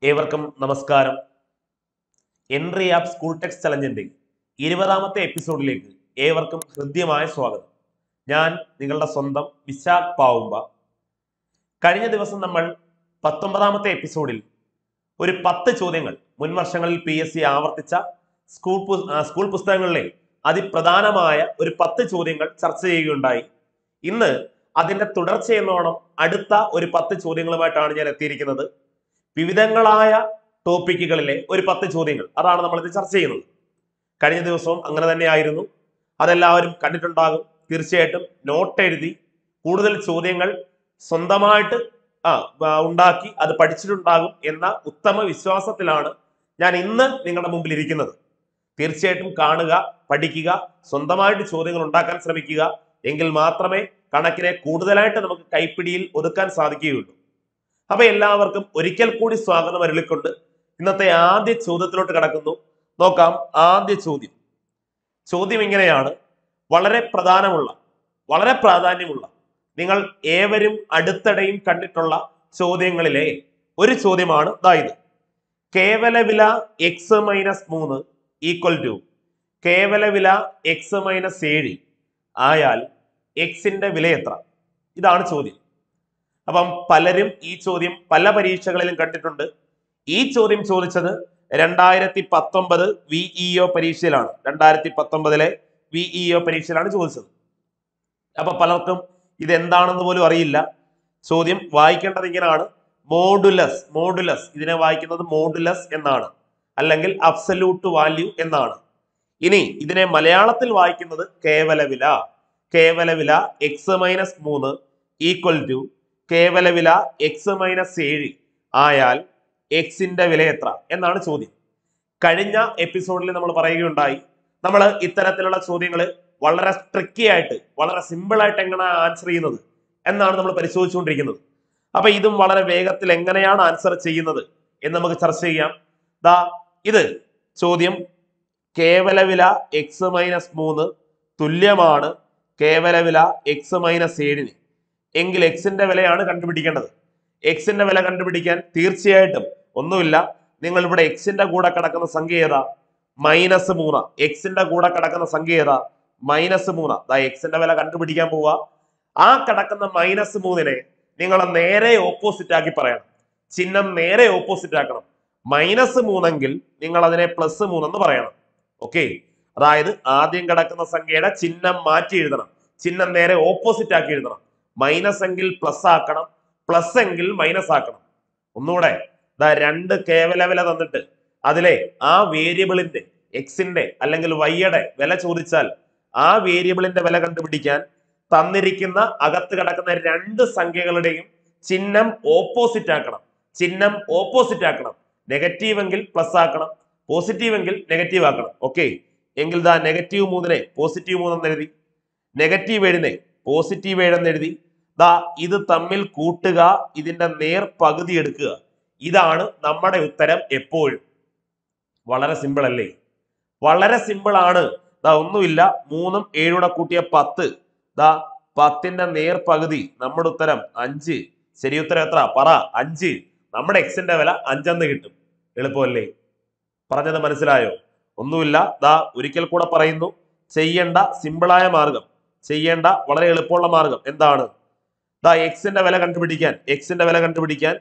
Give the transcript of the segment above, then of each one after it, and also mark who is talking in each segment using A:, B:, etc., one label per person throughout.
A: ഏവർക്കും നമസ്കാരം Entri app school text ചലഞ്ചിന്റെ ഇരുപതാമത്തെ എപ്പിസോഡിലേക്ക് ഏവർക്കും ഹൃദ്യമായ സ്വാഗതം ഞാൻ നിങ്ങളുടെ സ്വന്തം വിശാഖ് പാവുമ്പ കഴിഞ്ഞ ദിവസം നമ്മൾ പത്തൊമ്പതാമത്തെ എപ്പിസോഡിൽ ഒരു പത്ത് ചോദ്യങ്ങൾ മുൻ വർഷങ്ങളിൽ പി എസ് സി ആവർത്തിച്ച സ്കൂൾ പു- ആ, സ്കൂൾ പുസ്തകങ്ങളിലെ അതിപ്രധാനമായ ഒരു പത്ത് ചോദ്യങ്ങൾ ചർച്ച ചെയ്യുകയുണ്ടായി ഇന്ന് അതിന്റെ തുടർച്ചയെന്നോണം അടുത്ത ഒരു പത്ത് ചോദ്യങ്ങളുമായിട്ടാണ് ഞാൻ എത്തിയിരിക്കുന്നത് വിവിധങ്ങളായ ടോപ്പിക്കുകളിലെ ഒരു പത്ത് ചോദ്യങ്ങൾ അതാണ് നമ്മൾ ഇത് ചർച്ച ചെയ്യുന്നത് കഴിഞ്ഞ ദിവസവും അങ്ങനെ തന്നെയായിരുന്നു അതെല്ലാവരും കണ്ടിട്ടുണ്ടാകും തീർച്ചയായിട്ടും നോട്ട് എഴുതി കൂടുതൽ ചോദ്യങ്ങൾ സ്വന്തമായിട്ട് ആ ആ, ഉണ്ടാക്കി അത് പഠിച്ചിട്ടുണ്ടാകും എന്ന ഉത്തമ വിശ്വാസത്തിലാണ് ഞാൻ ഇന്ന് നിങ്ങളുടെ മുമ്പിൽ ഇരിക്കുന്നത് തീർച്ചയായിട്ടും കാണുക പഠിക്കുക സ്വന്തമായിട്ട് ചോദ്യങ്ങൾ ഉണ്ടാക്കാൻ ശ്രമിക്കുക എങ്കിൽ മാത്രമേ കണക്കിനെ കൂടുതലായിട്ട് നമുക്ക് കൈപ്പിടിയിൽ ഒതുക്കാൻ സാധിക്കുകയുള്ളൂ അപ്പൊ എല്ലാവർക്കും ഒരിക്കൽ കൂടി സ്വാഗതം അരുളിക്കൊണ്ട് ഇന്നത്തെ ആദ്യ ചോദ്യത്തിലോട്ട് കടക്കുന്നു നോക്കാം ആദ്യ ചോദ്യം ചോദ്യം ഇങ്ങനെയാണ് വളരെ പ്രധാനമുള്ള വളരെ പ്രാധാന്യമുള്ള നിങ്ങൾ ഏവരും അടുത്തിടെയും കണ്ടിട്ടുള്ള ചോദ്യങ്ങളിലെ ഒരു ചോദ്യമാണ് ദാ ഇത് കേവല വില എക്സ് മൈനസ് മൂന്ന് ഈക്വൽ ടു കേവല വില എക്സ് മൈനസ് ഏഴ് ആയാൽ എക്സിന്റെ വില എത്ര ഇതാണ് ചോദ്യം അപ്പം പലരും ഈ ചോദ്യം പല പരീക്ഷകളിലും കണ്ടിട്ടുണ്ട് ഈ ചോദ്യം ചോദിച്ചത് രണ്ടായിരത്തി പത്തൊമ്പത് വി ഇ ഒ പരീക്ഷയിലാണ് രണ്ടായിരത്തി പത്തൊമ്പതിലെ വി ഇ ഒ പരീക്ഷയിലാണ് ചോദിച്ചത് അപ്പൊ പലർക്കും ഇതെന്താണെന്ന് പോലും അറിയില്ല ചോദ്യം വായിക്കേണ്ടത് ഇങ്ങനെയാണ് മോഡുലസ് മോഡുലസ് ഇതിനെ വായിക്കുന്നത് മോഡുലസ് എന്നാണ് അല്ലെങ്കിൽ അബ്സല്യൂട്ട് വാല്യൂ എന്നാണ് ഇനി ഇതിനെ മലയാളത്തിൽ വായിക്കുന്നത് കേവല വില കേവല വില എക്സ് മൈനസ് മൂന്ന് ഈക്വൽ ടു കേവല വില എക്സ് മൈനസ് ഏഴ് ആയാൽ എക്സിന്റെ വില എത്ര എന്നാണ് ചോദ്യം കഴിഞ്ഞ എപ്പിസോഡിൽ നമ്മൾ പറയുകയുണ്ടായി നമ്മൾ ഇത്തരത്തിലുള്ള ചോദ്യങ്ങൾ വളരെ ട്രിക്കി ആയിട്ട് വളരെ സിമ്പിൾ ആയിട്ട് എങ്ങനെ ആൻസർ ചെയ്യുന്നത് എന്നാണ് നമ്മൾ പരിശോധിച്ചുകൊണ്ടിരിക്കുന്നത് അപ്പൊ ഇതും വളരെ വേഗത്തിൽ എങ്ങനെയാണ് ആൻസർ ചെയ്യുന്നത് എന്ന് നമുക്ക് ചർച്ച ചെയ്യാം ദാ ഇത് ചോദ്യം കേവല വില എക്സ് മൈനസ് മൂന്ന് തുല്യമാണ് കേവല വില എക്സ് മൈനസ് ഏഴിന് എങ്കിൽ എക്സിന്റെ വിലയാണ് കണ്ടുപിടിക്കേണ്ടത് എക്സിന്റെ വില കണ്ടുപിടിക്കാൻ തീർച്ചയായിട്ടും ഒന്നുമില്ല നിങ്ങൾ ഇവിടെ എക്സിന്റെ കൂടെ കിടക്കുന്ന സംഖ്യ ഏതാ മൈനസ് മൂന്ന് എക്സിന്റെ കൂടെ കിടക്കുന്ന സംഖ്യ ഏതാ മൈനസ് മൂന്ന് ദാ എക്സിന്റെ വില കണ്ടുപിടിക്കാൻ പോവുക ആ കിടക്കുന്ന മൈനസ് മൂന്നിനെ നിങ്ങൾ നേരെ ഓപ്പോസിറ്റ് ആക്കി പറയണം ചിഹ്നം നേരെ ഓപ്പോസിറ്റ് ആക്കണം മൈനസ് മൂന്നെങ്കിൽ നിങ്ങൾ അതിനെ പ്ലസ് മൂന്നെന്ന് പറയണം ഓക്കെ അതായത് ആദ്യം കിടക്കുന്ന സംഖ്യയുടെ ചിഹ്നം മാറ്റി എഴുതണം ചിഹ്നം നേരെ ഓപ്പോസിറ്റ് ആക്കി എഴുതണം മൈനസ് എങ്കിൽ പ്ലസ് ആക്കണം പ്ലസ് എങ്കിൽ മൈനസ് ആക്കണം ഒന്നുകൂടെ ദാ രണ്ട് കേവല വില തന്നിട്ട് അതിലെ ആ വേരിയബിളിന്റെ എക്സിന്റെ അല്ലെങ്കിൽ വൈയുടെ വില ചോദിച്ചാൽ ആ വേരിയബിളിന്റെ വില കണ്ടുപിടിക്കാൻ തന്നിരിക്കുന്ന അകത്ത് കിടക്കുന്ന രണ്ട് സംഖ്യകളുടെയും ചിഹ്നം ഓപ്പോസിറ്റ് ആക്കണം ചിഹ്നം ഓപ്പോസിറ്റ് ആക്കണം നെഗറ്റീവ് എങ്കിൽ പ്ലസ് ആക്കണം പോസിറ്റീവ് എങ്കിൽ നെഗറ്റീവ് ആക്കണം ഓക്കെ എങ്കിൽ ദാ നെഗറ്റീവ് മൂന്നിനെ പോസിറ്റീവ് മൂന്നെന്ന് എഴുതി നെഗറ്റീവ് ഏഴിനെ പോസിറ്റീവ് ഏഴെന്ന് എഴുതി ദാ ഇത് തമ്മിൽ കൂട്ടുക ഇതിന്റെ നേർ പകുതി എടുക്കുക ഇതാണ് നമ്മുടെ ഉത്തരം എപ്പോഴും വളരെ സിമ്പിൾ അല്ലേ വളരെ സിമ്പിൾ ആണ് ദാ ഒന്നുമില്ല മൂന്നും ഏഴൂടെ കൂട്ടിയ പത്ത് ദാ പത്തിന്റെ നേർ പകുതി നമ്മുടെ ഉത്തരം അഞ്ച് ശരി ഉത്തരം എത്ര പറ അഞ്ച് നമ്മുടെ എക്സിന്റെ വില അഞ്ചെന്ന് കിട്ടും എളുപ്പമല്ലേ പറഞ്ഞത് മനസ്സിലായോ ഒന്നുമില്ല ദാ ഒരിക്കൽ കൂടെ പറയുന്നു ചെയ്യേണ്ട സിമ്പിളായ മാർഗം ചെയ്യേണ്ട വളരെ എളുപ്പമുള്ള മാർഗം എന്താണ് ദാ എക്സിന്റെ വില കണ്ടുപിടിക്കാൻ എക്സിന്റെ വില കണ്ടുപിടിക്കാൻ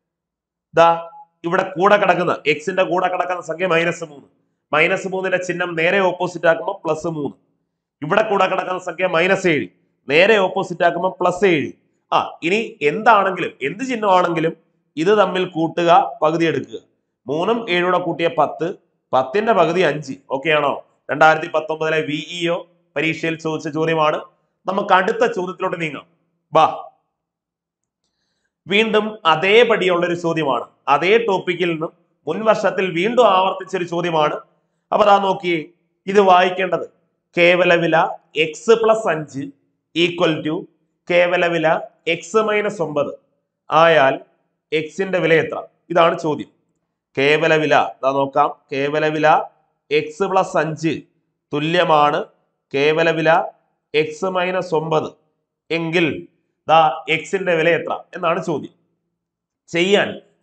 A: ദാ ഇവിടെ കൂടെ കിടക്കുന്ന എക്സിന്റെ കൂടെ കിടക്കുന്ന സംഖ്യ മൈനസ് മൂന്ന് മൈനസ് മൂന്നിന്റെ ചിഹ്നം നേരെ ഓപ്പോസിറ്റ് ആക്കുമ്പോൾ പ്ലസ് മൂന്ന് ഇവിടെ കൂടെ കിടക്കുന്ന സംഖ്യ മൈനസ് ഏഴ് നേരെ ഓപ്പോസിറ്റ് ആക്കുമ്പോൾ പ്ലസ് ഏഴ് ആ ഇനി എന്താണെങ്കിലും എന്ത് ചിഹ്നമാണെങ്കിലും ഇത് തമ്മിൽ കൂട്ടുക പകുതി എടുക്കുക മൂന്നും ഏഴൂടെ കൂട്ടിയ പത്ത് പത്തിന്റെ പകുതി അഞ്ച് ഓക്കെ ആണോ രണ്ടായിരത്തി പത്തൊമ്പതിലെ വി ഇ ഒ പരീക്ഷയിൽ ചോദിച്ച ചോദ്യമാണ് നമുക്ക് അടുത്ത ചോദ്യത്തിലോട്ട് നീങ്ങാം വാ വീണ്ടും അതേപടിയുള്ള ഒരു ചോദ്യമാണ് അതേ ടോപ്പിക്കിൽ നിന്നും മുൻ വർഷത്തിൽ വീണ്ടും ആവർത്തിച്ച ഒരു ചോദ്യമാണ് അപ്പൊ അതാ നോക്കിയേ ഇത് വായിക്കേണ്ടത് കേവല വില എക്സ് പ്ലസ് അഞ്ച് ഈക്വൽ ടു കേവല വില എക്സ് മൈനസ് ഒമ്പത് ആയാൽ എക്സിന്റെ വില എത്ര ഇതാണ് ചോദ്യം കേവല വില ഇതാ നോക്കാം കേവല വില എക്സ് പ്ലസ് അഞ്ച് തുല്യമാണ് കേവല വില എക്സ് മൈനസ് ഒമ്പത് എങ്കിൽ ദാ എക്സിന്റെ വില എത്ര എന്നാണ് ചോദ്യം ചെയ്യാൻ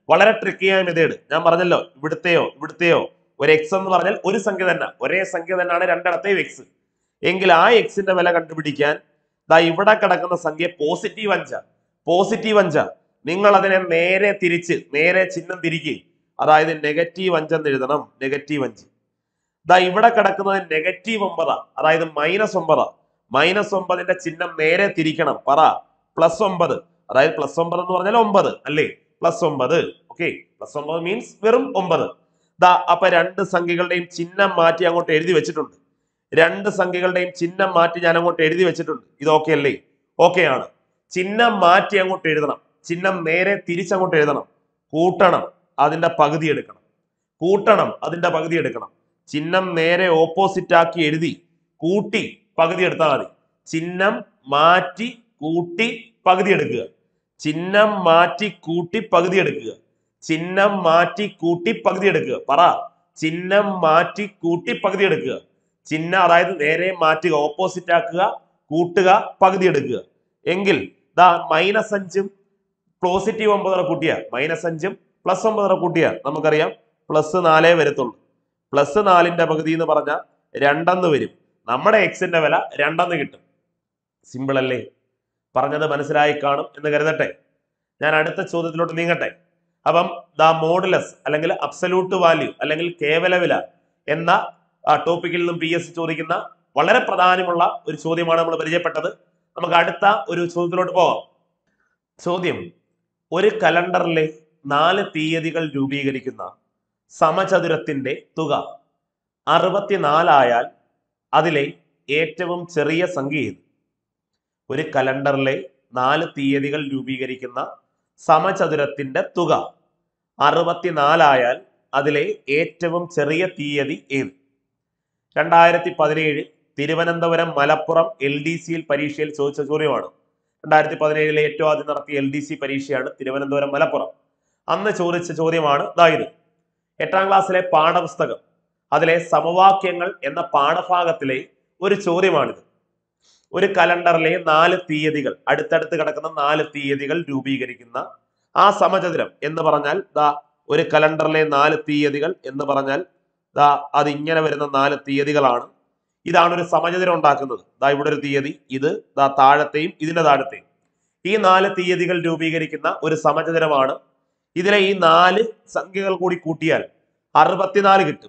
A: വളരെ ട്രിക്കിയായ മെത്തേഡ് ഞാൻ പറഞ്ഞല്ലോ ഇവിടുത്തെയോ ഇവിടുത്തെയോ ഒരു എക്സ് എന്ന് പറഞ്ഞാൽ ഒരു സംഖ്യ തന്നെ ഒരേ സംഖ്യ തന്നെയാണ് രണ്ടിടത്തെയും എക്സ് എങ്കിൽ ആ എക്സിന്റെ വില കണ്ടുപിടിക്കാൻ ദാ ഇവിടെ കിടക്കുന്ന സംഖ്യ പോസിറ്റീവ് അഞ്ച പോസിറ്റീവ് അഞ്ച നിങ്ങൾ അതിനെ നേരെ തിരിച്ച് നേരെ ചിഹ്നം തിരിക്കുക അതായത് നെഗറ്റീവ് അഞ്ചെന്ന് എഴുതണം നെഗറ്റീവ് അഞ്ച് ദാ ഇവിടെ കിടക്കുന്നത് നെഗറ്റീവ് ഒമ്പതാ അതായത് മൈനസ് ഒമ്പതാ മൈനസ് ഒമ്പതിന്റെ ചിഹ്നം നേരെ തിരിക്കണം പറ പ്ലസ് ഒമ്പത് അതായത് പ്ലസ് ഒമ്പത് എന്ന് പറഞ്ഞാൽ ഒമ്പത് അല്ലേ പ്ലസ് ഒമ്പത് ഓക്കെ പ്ലസ് ഒമ്പത് മീൻസ് വെറും ഒമ്പത് ദാ അപ്പൊ രണ്ട് സംഖ്യകളുടെയും ചിഹ്നം മാറ്റി അങ്ങോട്ട് എഴുതി വെച്ചിട്ടുണ്ട് രണ്ട് സംഖ്യകളുടെയും ചിഹ്നം മാറ്റി ഞാൻ അങ്ങോട്ട് എഴുതി വെച്ചിട്ടുണ്ട് ഇത് ഓക്കെ അല്ലേ ഓക്കെ ആണ് ചിഹ്നം മാറ്റി അങ്ങോട്ട് എഴുതണം ചിഹ്നം നേരെ തിരിച്ചങ്ങോട്ട് എഴുതണം കൂട്ടണം അതിന്റെ പകുതി എടുക്കണം കൂട്ടണം അതിന്റെ പകുതി എടുക്കണം ചിഹ്നം നേരെ ഓപ്പോസിറ്റ് ആക്കി എഴുതി കൂട്ടി പകുതി എടുത്താൽ മതി ചിഹ്നം മാറ്റി കൂട്ടി പകുതി എടുക്കുക ചിഹ്നം മാറ്റി കൂട്ടി പകുതി എടുക്കുക ചിഹ്നം മാറ്റി കൂട്ടി പകുതി എടുക്കുക പറ ചിഹ്നം മാറ്റി കൂട്ടി പകുതി എടുക്കുക ചിഹ്നം അതായത് നേരെ മാറ്റുക ഓപ്പോസിറ്റ് ആക്കുക കൂട്ടുക പകുതി എടുക്കുക എങ്കിൽ ദാ മൈനസ് അഞ്ചും പോസിറ്റീവ് ഒമ്പതര കൂട്ടിയ മൈനസ് അഞ്ചും പ്ലസ് ഒമ്പതര കൂട്ടിയ നമുക്കറിയാം പ്ലസ് നാലേ വരത്തുള്ളൂ പ്ലസ് നാലിന്റെ പകുതി എന്ന് പറഞ്ഞാൽ രണ്ടെന്ന് വരും നമ്മുടെ എക്സിന്റെ വില രണ്ടെന്ന് കിട്ടും സിമ്പിൾ അല്ലേ പറഞ്ഞത് മനസ്സിലായി കാണും എന്ന് കരുതട്ടെ ഞാൻ അടുത്ത ചോദ്യത്തിലോട്ട് നീങ്ങട്ടെ അപ്പം ദ മോഡുലസ് അല്ലെങ്കിൽ അബ്സല്യൂട്ട് വാല്യൂ അല്ലെങ്കിൽ കേവല വില എന്ന ടോപ്പിക്കിൽ നിന്നും പി എസ് ചോദിക്കുന്ന വളരെ പ്രധാനമുള്ള ഒരു ചോദ്യമാണ് നമ്മൾ പരിചയപ്പെട്ടത് നമുക്ക് അടുത്ത ഒരു ചോദ്യത്തിലോട്ട് പോകാം ചോദ്യം ഒരു കലണ്ടറിലെ നാല് തീയതികൾ രൂപീകരിക്കുന്ന സമചതുരത്തിന്റെ തുക അറുപത്തിനാലായാൽ അതിലെ ഏറ്റവും ചെറിയ സംഖ്യ ഏത് ഒരു കലണ്ടറിലെ നാല് തീയതികൾ രൂപീകരിക്കുന്ന സമചതുരത്തിന്റെ തുക അറുപത്തിനാലായാൽ അതിലെ ഏറ്റവും ചെറിയ തീയതി ഏത് രണ്ടായിരത്തി പതിനേഴ് തിരുവനന്തപുരം മലപ്പുറം എൽ ഡി സിയിൽ പരീക്ഷയിൽ ചോദിച്ച ചോദ്യമാണ് രണ്ടായിരത്തി പതിനേഴിലെ ഏറ്റവും ആദ്യം നടത്തിയ എൽ ഡി സി പരീക്ഷയാണ് തിരുവനന്തപുരം മലപ്പുറം അന്ന് ചോദിച്ച ചോദ്യമാണ് ഇതായത് എട്ടാം ക്ലാസ്സിലെ പാഠപുസ്തകം അതിലെ സമവാക്യങ്ങൾ എന്ന പാഠഭാഗത്തിലെ ഒരു ചോദ്യമാണിത് ഒരു കലണ്ടറിലെ നാല് തീയതികൾ അടുത്തടുത്ത് കിടക്കുന്ന നാല് തീയതികൾ രൂപീകരിക്കുന്ന ആ സമചതുരം എന്ന് പറഞ്ഞാൽ ദാ ഒരു കലണ്ടറിലെ നാല് തീയതികൾ എന്ന് പറഞ്ഞാൽ ദാ അത് ഇങ്ങനെ വരുന്ന നാല് തീയതികളാണ് ഇതാണ് ഒരു സമചതുരം ഉണ്ടാക്കുന്നത് ദാ ഇവിടെ ഒരു തീയതി ഇത് ദാ താഴത്തെയും ഇതിന്റെ താഴത്തെയും ഈ നാല് തീയതികൾ രൂപീകരിക്കുന്ന ഒരു സമചതുരമാണ് ഇതിലെ ഈ നാല് സംഖ്യകൾ കൂടി കൂട്ടിയാൽ അറുപത്തിനാല് കിട്ടും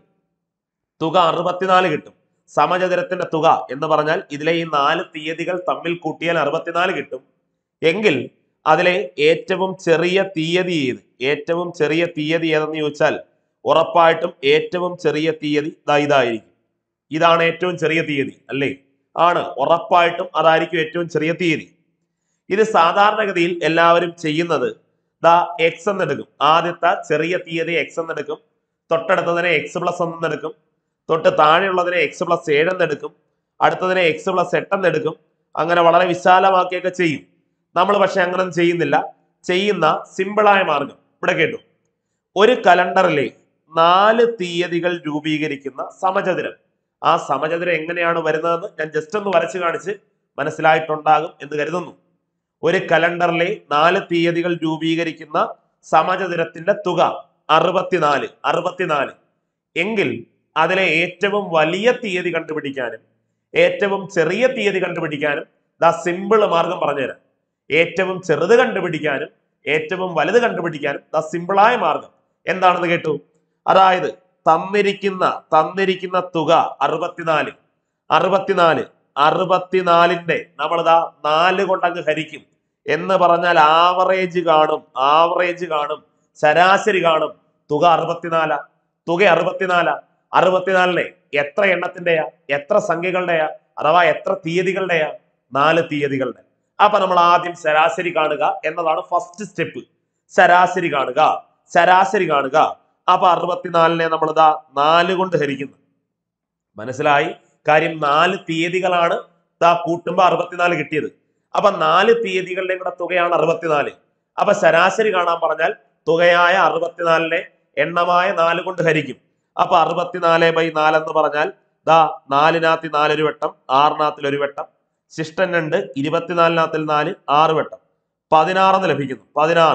A: തുക അറുപത്തിനാല് കിട്ടും സമചതുരത്തിന്റെ തുക എന്ന് പറഞ്ഞാൽ ഇതിലെ ഈ നാല് തീയതികൾ തമ്മിൽ കൂട്ടിയാൽ അറുപത്തിനാല് കിട്ടും എങ്കിൽ അതിലെ ഏറ്റവും ചെറിയ തീയതി ഏത് ഏറ്റവും ചെറിയ തീയതി ഏതെന്ന് ചോദിച്ചാൽ ഉറപ്പായിട്ടും ഏറ്റവും ചെറിയ തീയതി ദാ ഇതായിരിക്കും ഇതാണ് ഏറ്റവും ചെറിയ തീയതി അല്ലേ ആണ് ഉറപ്പായിട്ടും അതായിരിക്കും ഏറ്റവും ചെറിയ തീയതി ഇത് സാധാരണഗതിയിൽ എല്ലാവരും ചെയ്യുന്നത് ദാ എക്സ് എന്നെടുക്കും ആദ്യത്തെ ചെറിയ തീയതി എക്സ് എന്നെടുക്കും തൊട്ടടുത്തതിനെ എക്സ് പ്ലസ് എന്നെടുക്കും തൊട്ട് താഴെയുള്ളതിനെ എക്സ് പ്ലസ് ഏഴ് എന്നെടുക്കും അടുത്തതിനെ എക്സ് പ്ലസ് എട്ട് എന്നെടുക്കും അങ്ങനെ വളരെ വിശാലമാക്കിയൊക്കെ ചെയ്യും നമ്മൾ പക്ഷെ അങ്ങനെ ചെയ്യുന്നില്ല ചെയ്യുന്ന സിമ്പിളായ മാർഗം ഇവിടെ കേട്ടു ഒരു കലണ്ടറിലെ നാല് തീയതികൾ രൂപീകരിക്കുന്ന സമചതുരം ആ സമചതുരം എങ്ങനെയാണ് വരുന്നതെന്ന് ഞാൻ ജസ്റ്റ് ഒന്ന് വരച്ച് കാണിച്ച് മനസ്സിലായിട്ടുണ്ടാകും എന്ന് കരുതുന്നു ഒരു കലണ്ടറിലെ നാല് തീയതികൾ രൂപീകരിക്കുന്ന സമചതുരത്തിന്റെ തുക അറുപത്തിനാല് അറുപത്തിനാല് എങ്കിൽ അതിലെ ഏറ്റവും വലിയ തീയതി കണ്ടുപിടിക്കാനും ഏറ്റവും ചെറിയ തീയതി കണ്ടുപിടിക്കാനും ദാ സിമ്പിൾ മാർഗം പറഞ്ഞുതരാം ഏറ്റവും ചെറുത് കണ്ടുപിടിക്കാനും ഏറ്റവും വലുത് കണ്ടുപിടിക്കാനും ദാ സിമ്പിളായ മാർഗം എന്താണെന്ന് കേട്ടു അതായത് തന്നിരിക്കുന്ന തന്നിരിക്കുന്ന തുക അറുപത്തിനാല് അറുപത്തിനാല് അറുപത്തിനാലിന്റെ നമ്മളിതാ നാല് കൊണ്ടങ്ങ് ഹരിക്കും എന്ന് പറഞ്ഞാൽ ആവറേജ് കാണും ആവറേജ് കാണും ശരാശരി കാണും തുക അറുപത്തിനാലാ തുക അറുപത്തിനാലാ അറുപത്തിനാലിനെ എത്ര എണ്ണത്തിന്റെയാ എത്ര സംഖ്യകളുടെയാ അഥവാ എത്ര തീയതികളുടെയാ നാല് തീയതികളുടെ അപ്പൊ നമ്മൾ ആദ്യം ശരാശരി കാണുക എന്നതാണ് ഫസ്റ്റ് സ്റ്റെപ്പ് ശരാശരി കാണുക ശരാശരി കാണുക അപ്പൊ അറുപത്തിനാലിനെ നമ്മൾ ഇതാ നാല് കൊണ്ട് ഹരിക്കുന്നു മനസ്സിലായി കാര്യം നാല് തീയതികളാണ് ദാ കൂട്ടുമ്പോ അറുപത്തിനാല് കിട്ടിയത് അപ്പൊ നാല് തീയതികളുടെയും കൂടെ തുകയാണ് അറുപത്തിനാല് അപ്പൊ ശരാശരി കാണാൻ പറഞ്ഞാൽ തുകയായ അറുപത്തിനാലിനെ എണ്ണമായ നാല് കൊണ്ട് ഹരിക്കും അപ്പൊ അറുപത്തിനാല് ബൈ നാലെന്ന് പറഞ്ഞാൽ ദാ നാലിനകത്ത് നാലൊരു വട്ടം ആറിനകത്തിൽ ഒരു വട്ടം ശിഷ്ടൻ രണ്ട് ഇരുപത്തിനാലിനകത്തിൽ നാല് ആറ് വട്ടം പതിനാറെന്ന് ലഭിക്കുന്നു പതിനാറ്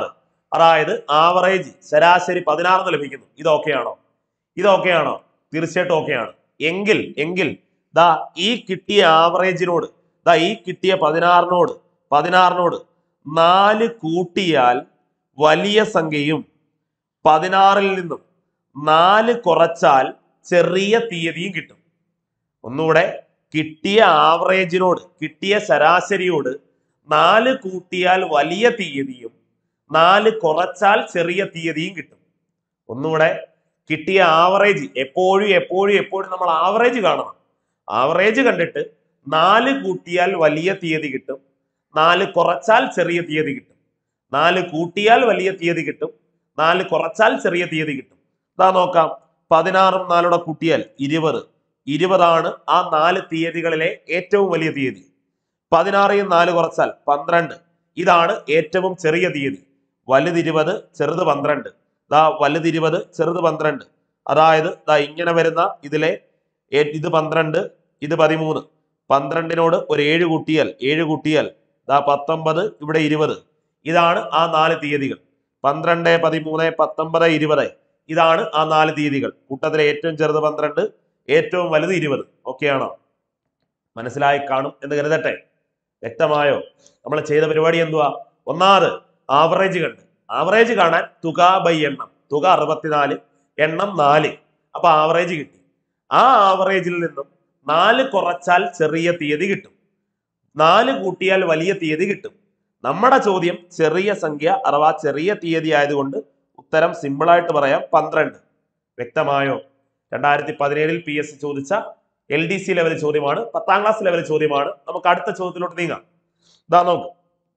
A: അതായത് ആവറേജ് ശരാശരി പതിനാറെന്ന് ലഭിക്കുന്നു ഇത് ഓക്കെയാണോ ഇത് ഓക്കെയാണോ തീർച്ചയായിട്ടും ഓക്കെയാണ് എങ്കിൽ എങ്കിൽ ദാ ഈ കിട്ടിയ ആവറേജിനോട് ദാ ഈ കിട്ടിയ പതിനാറിനോട് പതിനാറിനോട് നാല് കൂട്ടിയാൽ വലിയ സംഖ്യയും പതിനാറിൽ നിന്നും നാല് കുറച്ചാൽ ചെറിയ തീയതിയും കിട്ടും ഒന്നുകൂടെ കിട്ടിയ ആവറേജിനോട് കിട്ടിയ ശരാശരിയോട് നാല് കൂട്ടിയാൽ വലിയ തീയതിയും നാല് കുറച്ചാൽ ചെറിയ തീയതിയും കിട്ടും ഒന്നുകൂടെ കിട്ടിയ ആവറേജ് എപ്പോഴും എപ്പോഴും എപ്പോഴും നമ്മൾ ആവറേജ് കാണണം ആവറേജ് കണ്ടിട്ട് നാല് കൂട്ടിയാൽ വലിയ തീയതി കിട്ടും നാല് കുറച്ചാൽ ചെറിയ തീയതി കിട്ടും നാല് കൂട്ടിയാൽ വലിയ തീയതി കിട്ടും നാല് കുറച്ചാൽ ചെറിയ തീയതി കിട്ടും ഇതാ നോക്കാം പതിനാറും നാലൂടെ കൂട്ടിയാൽ ഇരുപത് ഇരുപതാണ് ആ നാല് തീയതികളിലെ ഏറ്റവും വലിയ തീയതി പതിനാറിൽ നാല് കുറച്ചാൽ പന്ത്രണ്ട് ഇതാണ് ഏറ്റവും ചെറിയ തീയതി വലുത് ഇരുപത് ചെറുത് പന്ത്രണ്ട് ദാ വലുത് ഇരുപത് ചെറുത് പന്ത്രണ്ട് അതായത് ദാ ഇങ്ങനെ വരുന്ന ഇതിലെ ഏ- ഇത് പന്ത്രണ്ട് ഇത് പതിമൂന്ന് പന്ത്രണ്ടിനോട് ഒരു ഏഴ് കൂട്ടിയാൽ ഏഴ് കൂട്ടിയാൽ ദാ പത്തൊമ്പത് ഇവിടെ ഇരുപത് ഇതാണ് ആ നാല് തീയതികൾ പന്ത്രണ്ട് പതിമൂന്ന് പത്തൊമ്പത് ഇരുപത് ഇതാണ് ആ നാല് തീയതികൾ കൂട്ടത്തിലെ ഏറ്റവും ചെറുത് പന്ത്രണ്ട് ഏറ്റവും വലുത് ഇരുപത് ഓക്കെയാണോ മനസ്സിലായി കാണും എന്ന് കരുതട്ടെ വ്യക്തമായോ നമ്മൾ ചെയ്ത പരിപാടി എന്തുവാ ഒന്നാമത് ആവറേജ് കണ്ട് ആവറേജ് കാണാൻ തുക ബൈ എണ്ണം തുക അറുപത്തിനാല് എണ്ണം നാല് അപ്പൊ ആവറേജ് കിട്ടി ആ ആവറേജിൽ നിന്നും നാല് കുറച്ചാൽ ചെറിയ തീയതി കിട്ടും നാല് കൂട്ടിയാൽ വലിയ തീയതി കിട്ടും നമ്മുടെ ചോദ്യം ചെറിയ സംഖ്യ അഥവാ ചെറിയ തീയതി ആയതുകൊണ്ട് ഉത്തരം സിമ്പിൾ ആയിട്ട് പറയാം പന്ത്രണ്ട് വ്യക്തമായോ രണ്ടായിരത്തി പതിനേഴിൽ പി എസ് സി ചോദിച്ച എൽ ഡി സി ലെവൽ ചോദ്യമാണ് പത്താം ക്ലാസ് ലെവൽ ചോദ്യമാണ് നമുക്ക് അടുത്ത ചോദ്യത്തിലോട്ട് നീങ്ങാം ഇതാ നോക്ക്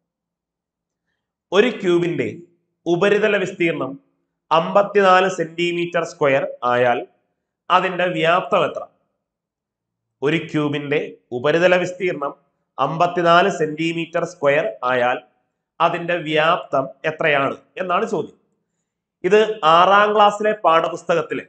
A: ഒരു ക്യൂബിന്റെ ഉപരിതല വിസ്തീർണം അമ്പത്തിനാല് സെന്റിമീറ്റർ സ്ക്വയർ ആയാൽ അതിന്റെ വ്യാപ്തം എത്ര ഒരു ക്യൂബിന്റെ ഉപരിതല വിസ്തീർണം അമ്പത്തിനാല് സെന്റിമീറ്റർ സ്ക്വയർ ആയാൽ അതിന്റെ വ്യാപ്തം എത്രയാണ് എന്നാണ് ചോദ്യം ഇത് ആറാം ക്ലാസ്സിലെ പാഠപുസ്തകത്തിലെ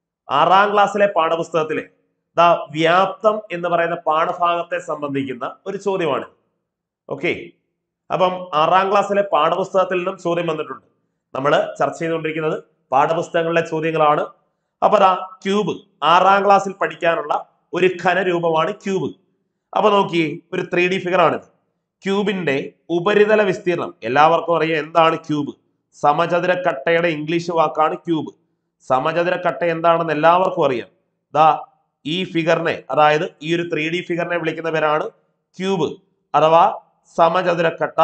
A: ആറാം ക്ലാസ്സിലെ പാഠപുസ്തകത്തിലെ ദ വ്യാപ്തം എന്ന് പറയുന്ന പാഠഭാഗത്തെ സംബന്ധിക്കുന്ന ഒരു ചോദ്യമാണ് ഓക്കെ അപ്പം ആറാം ക്ലാസ്സിലെ പാഠപുസ്തകത്തിൽ നിന്നും ചോദ്യം വന്നിട്ടുണ്ട് നമ്മൾ ചർച്ച ചെയ്തുകൊണ്ടിരിക്കുന്നത് പാഠപുസ്തകങ്ങളിലെ ചോദ്യങ്ങളാണ് അപ്പൊ ദാ ക്യൂബ് ആറാം ക്ലാസ്സിൽ പഠിക്കാനുള്ള ഒരു ഘനരൂപമാണ് ക്യൂബ് അപ്പൊ നോക്കി ഒരു ത്രീ ഡി ഫിഗർ ആണിത് ക്യൂബിന്റെ ഉപരിതല വിസ്തീർണം എല്ലാവർക്കും അറിയാം എന്താണ് ക്യൂബ് സമചതുര കട്ടയുടെ ഇംഗ്ലീഷ് വാക്കാണ് ക്യൂബ് സമചതുര കട്ട എന്താണെന്ന് എല്ലാവർക്കും അറിയാം ദാ ഈ ഫിഗറിനെ അതായത് ഈ ഒരു ത്രീ ഡി ഫിഗറിനെ വിളിക്കുന്ന പേരാണ് ക്യൂബ് അഥവാ സമചതുരക്കട്ട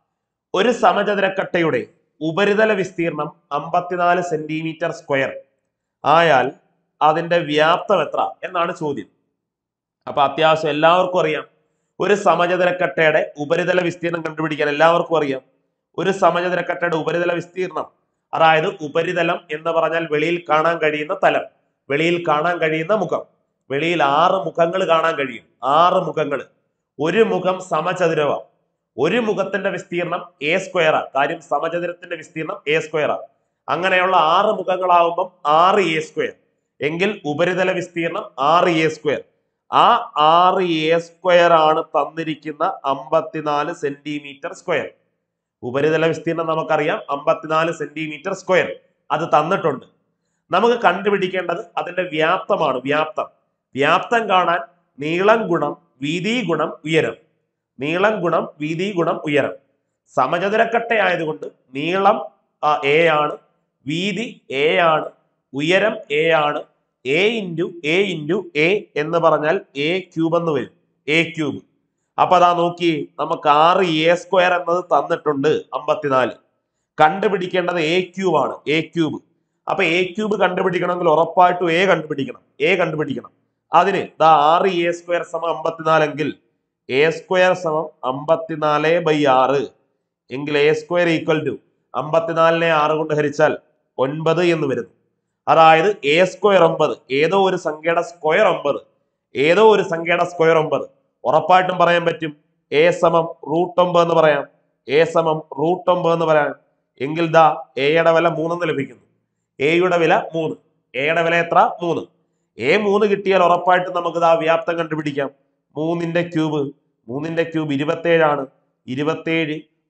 A: ഒരു സമചതുരക്കട്ടയുടെ ഉപരിതല വിസ്തീർണം അമ്പത്തിനാല് സെന്റിമീറ്റർ സ്ക്വയർ ആയാൽ അതിന്റെ വ്യാപ്തം എത്ര എന്നാണ് ചോദ്യം അപ്പൊ അത്യാവശ്യം എല്ലാവർക്കും അറിയാം ഒരു സമചതുരക്കട്ടയുടെ ഉപരിതല വിസ്തീർണം കണ്ടുപിടിക്കാൻ എല്ലാവർക്കും അറിയാം ഒരു സമചതുരക്കട്ടയുടെ ഉപരിതല വിസ്തീർണം അതായത് ഉപരിതലം എന്ന് പറഞ്ഞാൽ വെളിയിൽ കാണാൻ കഴിയുന്ന തലം വെളിയിൽ കാണാൻ കഴിയുന്ന മുഖം വെളിയിൽ ആറ് മുഖങ്ങൾ കാണാൻ കഴിയും ആറ് മുഖങ്ങൾ ഒരു മുഖം സമചതുരവ ഒരു മുഖത്തിന്റെ വിസ്തീർണം എ സ്ക്വയറാ കാര്യം സമചതുരത്തിന്റെ വിസ്തീർണം എ സ്ക്വയറാ അങ്ങനെയുള്ള ആറ് മുഖങ്ങളാവുമ്പം ആറ് എ സ്ക്വയർ എങ്കിൽ ഉപരിതല വിസ്തീർണം ആറ് എ സ്ക്വയർ ആ ആറ് എ സ്ക്വയർ ആണ് തന്നിരിക്കുന്ന അമ്പത്തിനാല് സെന്റിമീറ്റർ സ്ക്വയർ ഉപരിതല വിസ്തീർണം നമുക്കറിയാം അമ്പത്തിനാല് സെന്റിമീറ്റർ സ്ക്വയർ അത് തന്നിട്ടുണ്ട് നമുക്ക് കണ്ടുപിടിക്കേണ്ടത് അതിന്റെ വ്യാപ്തമാണ് വ്യാപ്തം വ്യാപ്തം കാണാൻ നീളം ഗുണം വീതി ഗുണം ഉയരം നീളം ഗുണം വീതി ഗുണം ഉയരം സമചതുരക്കട്ട ആയതുകൊണ്ട് നീളം എ ആണ് വീതി എ ആണ് ഉയരം എ ആണ് A into A into A എന്ന് പറഞ്ഞാൽ എ ക്യൂബ് എന്ന് വരും എ ക്യൂബ് അപ്പൊ അതാ നോക്കി നമുക്ക് ആറ് എ സ്ക്വയർ എന്നത് തന്നിട്ടുണ്ട് അമ്പത്തിനാല് കണ്ടുപിടിക്കേണ്ടത് എ ക്യൂബ് ആണ് എ ക്യൂബ് അപ്പൊ എ ക്യൂബ് കണ്ടുപിടിക്കണമെങ്കിൽ ഉറപ്പായിട്ടും എ കണ്ടുപിടിക്കണം എ കണ്ടുപിടിക്കണം അതിന് ദാ ആറ് എ സ്ക്വയർ സമം അമ്പത്തിനാലെങ്കിൽ എ സ്ക്വയർ സമം അമ്പത്തിനാല് ബൈ ആറ് എങ്കിൽ എ സ്ക്വയർ ഈക്വൽ ടു അമ്പത്തിനാലിനെ ആറ് കൊണ്ട് ഹരിച്ചാൽ ഒൻപത് എന്ന് വരുന്നു അതായത് എ സ്ക്വയർ ഒമ്പത് ഏതോ ഒരു സംഖ്യയുടെ സ്ക്വയർ ഒമ്പത് ഏതോ ഒരു സംഖ്യയുടെ സ്ക്വയർ ഒമ്പത് ഉറപ്പായിട്ടും പറയാൻ പറ്റും എ സമം റൂട്ട് ഒമ്പത് എന്ന് പറയാം എ സമം റൂട്ട് ഒമ്പത് എന്ന് പറയാം എങ്കിൽ ദാ എയുടെ വില മൂന്നെന്ന് ലഭിക്കുന്നു എയുടെ വില മൂന്ന് എയുടെ വില എത്ര മൂന്ന് എ മൂന്ന് കിട്ടിയാൽ ഉറപ്പായിട്ടും നമുക്ക് ദാ വ്യാപ്തം കണ്ടുപിടിക്കാം മൂന്നിന്റെ ക്യൂബ് മൂന്നിന്റെ ക്യൂബ് ഇരുപത്തേഴാണ് ഇരുപത്തേഴ്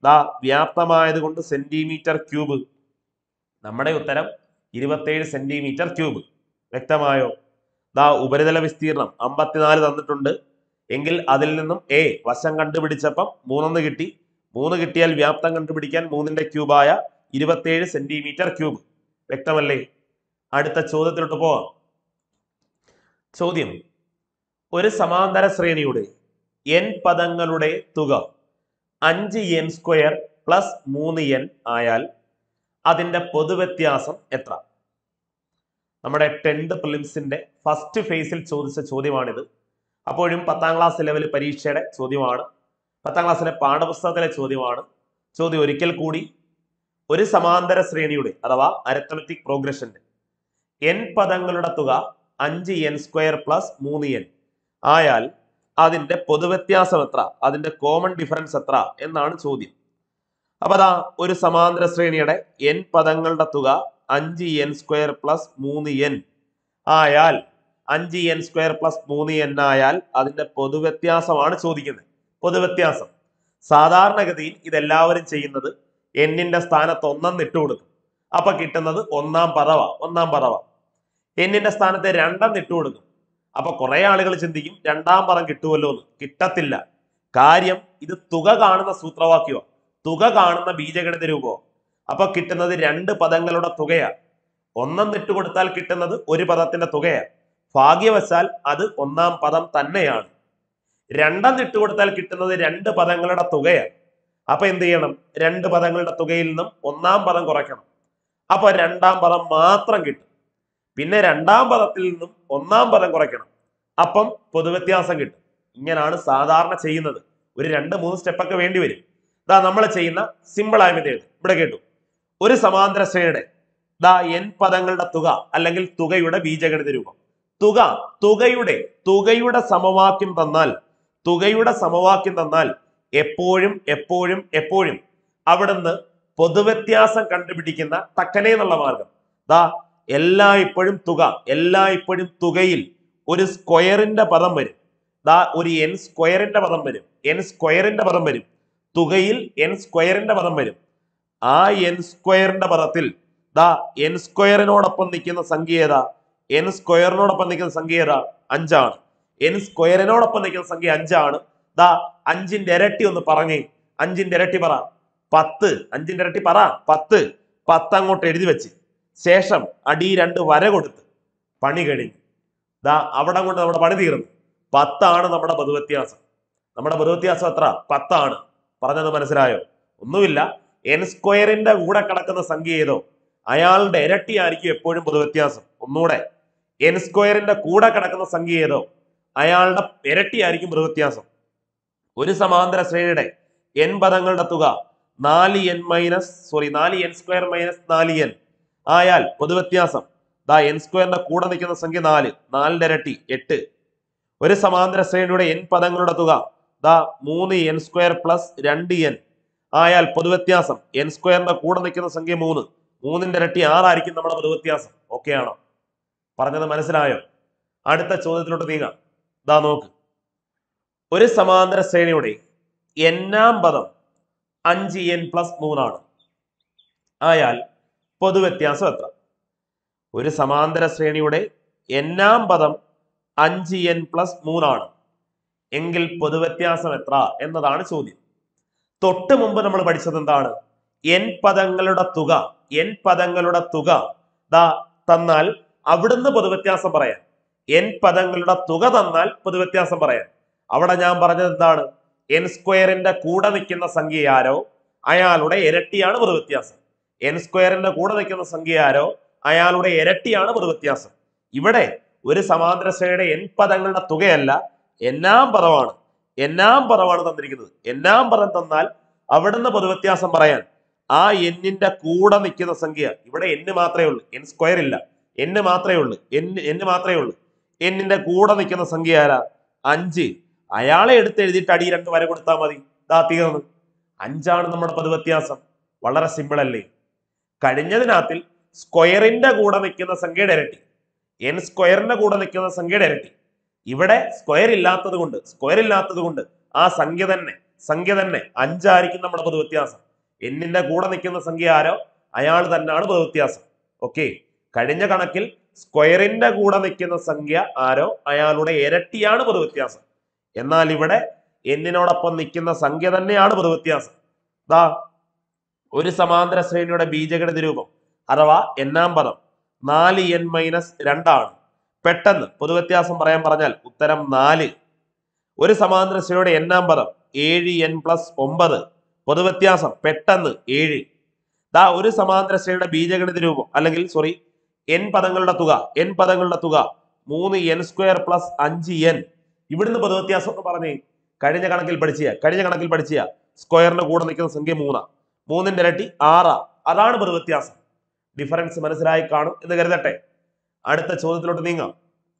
A: ദാ വ്യാപ്തമായത് കൊണ്ട് സെന്റിമീറ്റർ ക്യൂബ് നമ്മുടെ ഉത്തരം ഇരുപത്തേഴ് സെന്റിമീറ്റർ ക്യൂബ് വ്യക്തമായോ ദാ ഉപരിതല വിസ്തീർണം അമ്പത്തിനാല് തന്നിട്ടുണ്ട് എങ്കിൽ അതിൽ നിന്നും എ വശം കണ്ടുപിടിച്ചപ്പം മൂന്നെന്ന് കിട്ടി മൂന്ന് കിട്ടിയാൽ വ്യാപ്തം കണ്ടുപിടിക്കാൻ മൂന്നിന്റെ ക്യൂബായ ഇരുപത്തേഴ് സെന്റിമീറ്റർ ക്യൂബ് വ്യക്തമല്ലേ അടുത്ത ചോദ്യത്തിലോട്ട് പോവാം ചോദ്യം ഒരു സമാന്തര ശ്രേണിയുടെ എൻ പദങ്ങളുടെ തുക അഞ്ച് എൻ സ്ക്വയർ പ്ലസ് മൂന്ന് എൻ ആയാൽ അതിന്റെ പൊതുവ്യത്യാസം എത്ര നമ്മുടെ ടെൻത്ത് പ്രിലിംസിന്റെ ഫസ്റ്റ് ഫേസിൽ ചോദിച്ച ചോദ്യമാണിത് അപ്പോഴും പത്താം ക്ലാസ് ലെവൽ പരീക്ഷയുടെ ചോദ്യമാണ് പത്താം ക്ലാസ്സിലെ പാഠപുസ്തകത്തിലെ ചോദ്യമാണ് ചോദ്യം ഒരിക്കൽ കൂടി ഒരു സമാന്തര ശ്രേണിയുടെ അഥവാ അരത്തമെറ്റിക് പ്രോഗ്രഷന്റെ എൻ പദങ്ങളുടെ തുക അഞ്ച് എൻ സ്ക്വയർ പ്ലസ് മൂന്ന് എൻ ആയാൽ അതിന്റെ പൊതുവ്യത്യാസം എത്ര അതിന്റെ കോമൺ ഡിഫറൻസ് എത്ര എന്നാണ് ചോദ്യം അപ്പൊ അതാ ഒരു സമാന്തര ശ്രേണിയുടെ എൻ പദങ്ങളുടെ തുക അഞ്ച് എൻ സ്ക്വയർ പ്ലസ് മൂന്ന് എൻ ആയാൽ അഞ്ച് എൻ സ്ക്വയർ പ്ലസ് മൂന്ന് എൻ ആയാൽ അതിന്റെ പൊതുവ്യത്യാസമാണ് ചോദിക്കുന്നത് പൊതുവ്യത്യാസം സാധാരണഗതിയിൽ ഇതെല്ലാവരും ചെയ്യുന്നത് എന്നിന്റെ സ്ഥാനത്ത് ഒന്നെന്ന് ഇട്ട് കൊടുക്കും അപ്പൊ കിട്ടുന്നത് ഒന്നാം പദവ ഒന്നാം പദവ എന്നിന്റെ സ്ഥാനത്ത് രണ്ടെന്ന് ഇട്ട് കൊടുക്കും അപ്പൊ കുറെ ആളുകൾ ചിന്തിക്കും രണ്ടാം പദം കിട്ടുമല്ലോ എന്ന് കിട്ടത്തില്ല കാര്യം ഇത് തുക കാണുന്ന സൂത്രവാക്യമോ തുക കാണുന്ന ബീജഗണിത രൂപമോ അപ്പൊ കിട്ടുന്നത് രണ്ട് പദങ്ങളുടെ തുകയാണ് ഒന്നെന്ന് ഇട്ട് കൊടുത്താൽ കിട്ടുന്നത് ഒരു പദത്തിന്റെ തുകയാണ് ഭാഗ്യവശാൽ അത് ഒന്നാം പദം തന്നെയാണ് രണ്ടെന്ന് ഇട്ട് കൊടുത്താൽ കിട്ടുന്നത് രണ്ട് പദങ്ങളുടെ തുകയാണ് അപ്പൊ എന്ത് ചെയ്യണം രണ്ട് പദങ്ങളുടെ തുകയിൽ നിന്നും ഒന്നാം പദം കുറയ്ക്കണം അപ്പൊ രണ്ടാം പദം മാത്രം കിട്ടും പിന്നെ രണ്ടാം പദത്തിൽ നിന്നും ഒന്നാം പദം കുറയ്ക്കണം അപ്പം പൊതുവ്യത്യാസം കിട്ടും ഇങ്ങനെയാണ് സാധാരണ ചെയ്യുന്നത് ഒരു രണ്ട് മൂന്ന് സ്റ്റെപ്പൊക്കെ വേണ്ടി വരും ഇതാ നമ്മൾ ചെയ്യുന്ന സിമ്പിൾ ആയ മെത്തേഡ് ഇവിടെ കേട്ടു ഒരു സമാന്തര ശ്രേണിയുടെ ദാ എൻ പദങ്ങളുടെ തുക അല്ലെങ്കിൽ തുകയുടെ ബീജഗണിത രൂപം തുക തുകയുടെ തുകയുടെ സമവാക്യം തന്നാൽ തുകയുടെ സമവാക്യം തന്നാൽ എപ്പോഴും എപ്പോഴും എപ്പോഴും അവിടുന്ന് പൊതുവ്യത്യാസം കണ്ടുപിടിക്കുന്ന തക്കനെ എന്നുള്ള മാർഗം ദാ എല്ലാ ഇപ്പോഴും തുക എല്ലാ ഇപ്പോഴും തുകയിൽ ഒരു സ്ക്വയറിന്റെ പദം വരും ദാ ഒരു എൻ സ്ക്വയറിന്റെ പദം വരും എൻ സ്ക്വയറിന്റെ പദം വരും തുകയിൽ എൻ സ്ക്വയറിന്റെ പദം വരും ആ എൻ സ്ക്വയറിന്റെ പദത്തിൽ ദാ എൻ സ്ക്വയറിനോടൊപ്പം നിൽക്കുന്ന സംഖ്യ ഏതാ എൻ സ്ക്വയറിനോടൊപ്പം നിൽക്കുന്ന സംഖ്യ ഏതാ അഞ്ചാണ് എൻ സ്ക്വയറിനോടൊപ്പം നിൽക്കുന്ന സംഖ്യ അഞ്ചാണ് ദാ അഞ്ചിന്റെ ഇരട്ടി ഒന്ന് പറഞ്ഞേ അഞ്ചിന്റെ ഇരട്ടി പറ പത്ത് അഞ്ചിന്റെ ഇരട്ടി പറ പത്ത് പത്ത് അങ്ങോട്ട് എഴുതി വെച്ച് ശേഷം അടി രണ്ട് വര കൊടുത്ത് പണി കഴിഞ്ഞു ദാ അവിടെ കൊണ്ട് നമ്മുടെ പണി തീർന്നു പത്താണ് നമ്മുടെ പൊതുവ്യത്യാസം നമ്മുടെ പൊതുവ്യത്യാസം എത്ര പത്താണ് പറഞ്ഞത് മനസ്സിലായോ ഒന്നുമില്ല എൻ സ്ക്വയറിന്റെ കൂടെ കിടക്കുന്ന സംഖ്യ ഏതോ അയാളുടെ ഇരട്ടിയായിരിക്കും എപ്പോഴും പൊതുവ്യത്യാസം ഒന്നുകൂടെ എൻ സ്ക്വയറിന്റെ കൂടെ കിടക്കുന്ന സംഖ്യ ഏതോ അയാളുടെ ഇരട്ടിയായിരിക്കും പൊതുവ്യത്യാസം ഒരു സമാന്തര ശ്രേണിയുടെ എൻ പദങ്ങളുടെ തുക നാല് എൻ മൈനസ് സോറി നാല് എൻ സ്ക്വയർ മൈനസ് നാല് എൻ ആയാൽ പൊതുവ്യത്യാസം ദാ എൻ സ്ക്വയറിന്റെ കൂടെ നിൽക്കുന്ന സംഖ്യ നാല് നാലിന്റെ ഇരട്ടി എട്ട് ഒരു സമാന്തര ശ്രേണിയുടെ എൻ പദങ്ങളുടെ തുക ദാ മൂന്ന് എൻ സ്ക്വയർ പ്ലസ് രണ്ട് എൻ ആയാൽ പൊതുവ്യത്യാസം എൻ സ്ക്വയറിന്റെ കൂടെ നിൽക്കുന്ന സംഖ്യ മൂന്ന് മൂന്നിന്റെ ഇരട്ടി ആറായിരിക്കും നമ്മുടെ പൊതുവ്യത്യാസം ഓക്കെ ആണോ പറഞ്ഞത് മനസ്സിലായോ അടുത്ത ചോദ്യത്തിലോട്ട് നീങ്ങാം ദാ നോക്ക് ഒരു സമാന്തര ശ്രേണിയുടെ എന്നാം പദം അഞ്ച് എൻ പ്ലസ് മൂന്നാണ് ആയാൽ പൊതുവ്യത്യാസം എത്ര ഒരു സമാന്തര ശ്രേണിയുടെ എന്നാം പദം അഞ്ച് എൻ പ്ലസ് മൂന്നാണ് എങ്കിൽ പൊതുവ്യത്യാസം എത്ര എന്നതാണ് ചോദ്യം തൊട്ട് മുമ്പ് നമ്മൾ പഠിച്ചത് എന്താണ് എൻ പദങ്ങളുടെ തുക എൻ പദങ്ങളുടെ തുക ദാ തന്നാൽ അവിടുന്ന് പൊതുവ്യത്യാസം പറയാൻ എൻ പദങ്ങളുടെ തുക തന്നാൽ പൊതുവ്യത്യാസം പറയാൻ അവിടെ ഞാൻ പറഞ്ഞത് എന്താണ് എൻ സ്ക്വയറിന്റെ കൂടെ നിൽക്കുന്ന സംഖ്യ ആരോ അയാളുടെ ഇരട്ടിയാണ് പൊതുവ്യത്യാസം എൻ സ്ക്വയറിന്റെ കൂടെ നിൽക്കുന്ന സംഖ്യ ആരോ അയാളുടെ ഇരട്ടിയാണ് പൊതുവ്യത്യാസം ഇവിടെ ഒരു സമാന്തര ശ്രേണിയുടെ എൻ പദങ്ങളുടെ തുകയല്ല എന്നാം പദമാണ് എന്നാം പദമാണ് തന്നിരിക്കുന്നത് എന്നാം പദം തന്നാൽ അവിടുന്ന് പൊതുവ്യത്യാസം പറയാൻ ആ എന്നിന്റെ കൂടെ നിൽക്കുന്ന സംഖ്യ ഇവിടെ എന്ന് മാത്രമേ ഉള്ളൂ എൻ സ്ക്വയർ ഇല്ല എന്ന് മാത്രമേ ഉള്ളൂ എന്ന് എന്ന് മാത്രമേ ഉള്ളൂ എന്നിന്റെ കൂടെ നിൽക്കുന്ന സംഖ്യ ആരാ അഞ്ച് അയാളെ എടുത്ത് എഴുതിയിട്ട് അടി രണ്ട് വര കൊടുത്താൽ മതി ദാ തീർന്നു അഞ്ചാണ് നമ്മുടെ പൊതുവ്യത്യാസം വളരെ സിമ്പിൾ അല്ലേ കഴിഞ്ഞതിനകത്തിൽ സ്ക്വയറിന്റെ കൂടെ നിൽക്കുന്ന സംഖ്യയുടെ ഇരട്ടി എൻ സ്ക്വയറിന്റെ കൂടെ നിൽക്കുന്ന സംഖ്യയുടെ ഇരട്ടി ഇവിടെ സ്ക്വയർ ഇല്ലാത്തത് കൊണ്ട് സ്ക്വയർ ഇല്ലാത്തത് കൊണ്ട് ആ സംഖ്യ തന്നെ സംഖ്യ തന്നെ അഞ്ചായിരിക്കും നമ്മുടെ പൊതുവ്യത്യാസം എന്നിന്റെ കൂടെ നിൽക്കുന്ന സംഖ്യ ആരോ അയാൾ തന്നെയാണ് പൊതുവ്യത്യാസം ഓക്കെ കഴിഞ്ഞ കണക്കിൽ സ്ക്വയറിന്റെ കൂടെ നിൽക്കുന്ന സംഖ്യ ആരോ അയാളുടെ ഇരട്ടിയാണ് പൊതുവ്യത്യാസം എന്നാൽ ഇവിടെ എന്നിനോടൊപ്പം നിൽക്കുന്ന സംഖ്യ തന്നെയാണ് പൊതുവ്യത്യാസം ദാ ഒരു സമാന്തര ശ്രേണിയുടെ ബീജഗണിത രൂപം അഥവാ എന്നാം പദം നാല് എൻ മൈനസ് രണ്ടാണ് പെട്ടെന്ന് പൊതുവ്യത്യാസം പറയാൻ പറഞ്ഞാൽ ഉത്തരം നാല് ഒരു സമാന്തര ശ്രേണിയുടെ എന്നാം പദം ഏഴ് എൻ പ്ലസ് ഒമ്പത് പൊതുവ്യത്യാസം പെട്ടെന്ന് ഏഴ് ദാ ഒരു സമാന്തര ശ്രേണിയുടെ ബീജഗണിത രൂപം അല്ലെങ്കിൽ സോറി എൻ പദങ്ങളുടെ തുക എൻ പദങ്ങളുടെ തുക മൂന്ന് എൻ സ്ക്വയർ പ്ലസ് അഞ്ച് എൻ ഇവിടുന്ന് പൊതുവ്യത്യാസം എന്ന് പറഞ്ഞേ കഴിഞ്ഞ കണക്കിൽ പഠിച്ച കഴിഞ്ഞ കണക്കിൽ പഠിച്ച സ്ക്വയറിന്റെ കൂടെ നിൽക്കുന്ന സംഖ്യ മൂന്നാ മൂന്നിന്റെ ഇരട്ടി ആറാ അതാണ് പൊതുവ്യത്യാസം ഡിഫറൻസ് മനസ്സിലായി കാണും എന്ന് കരുതട്ടെ അടുത്ത ചോദ്യത്തിലോട്ട് നീങ്ങാം